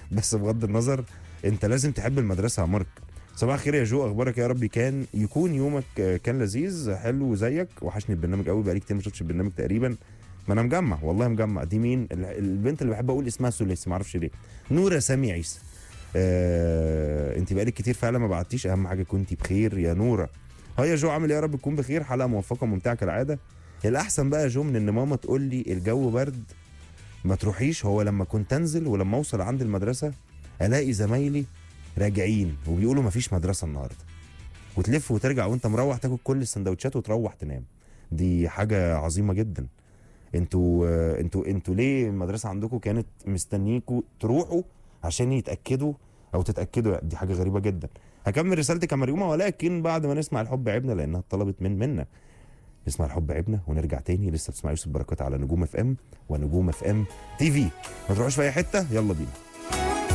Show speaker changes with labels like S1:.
S1: بس بغض النظر انت لازم تحب المدرسه يا مارك صباح الخير يا جو اخبارك يا رب كان يكون يومك آه، كان لذيذ حلو زيك وحشني البرنامج قوي بقالي كتير ما شفتش البرنامج تقريبا ما انا مجمع والله مجمع دي مين ال- البنت اللي بحب اقول اسمها سوليس ما اعرفش ليه نوره سامي عيسى آه انت بقالك كتير فعلا ما بعتيش اهم حاجه كنتي بخير يا نوره ها يا جو عامل ايه يا رب تكون بخير حلقه موفقه ممتعه كالعاده الاحسن بقى يا جو من ان ماما تقول لي الجو برد ما تروحيش هو لما كنت انزل ولما اوصل عند المدرسه الاقي زمايلي راجعين وبيقولوا مفيش مدرسه النهارده وتلف وترجع وانت مروح تاكل كل السندوتشات وتروح تنام دي حاجه عظيمه جدا انتوا آه، انتوا انتوا ليه المدرسه عندكم كانت مستنيكوا تروحوا عشان يتاكدوا او تتاكدوا دي حاجه غريبه جدا هكمل رسالتي كمريومه ولكن بعد ما نسمع الحب عيبنا لانها طلبت من منا نسمع الحب عيبنا ونرجع تاني لسه بتسمع يوسف بركات على نجوم اف ام ونجوم اف ام تي في ما تروحوش في اي حته يلا بينا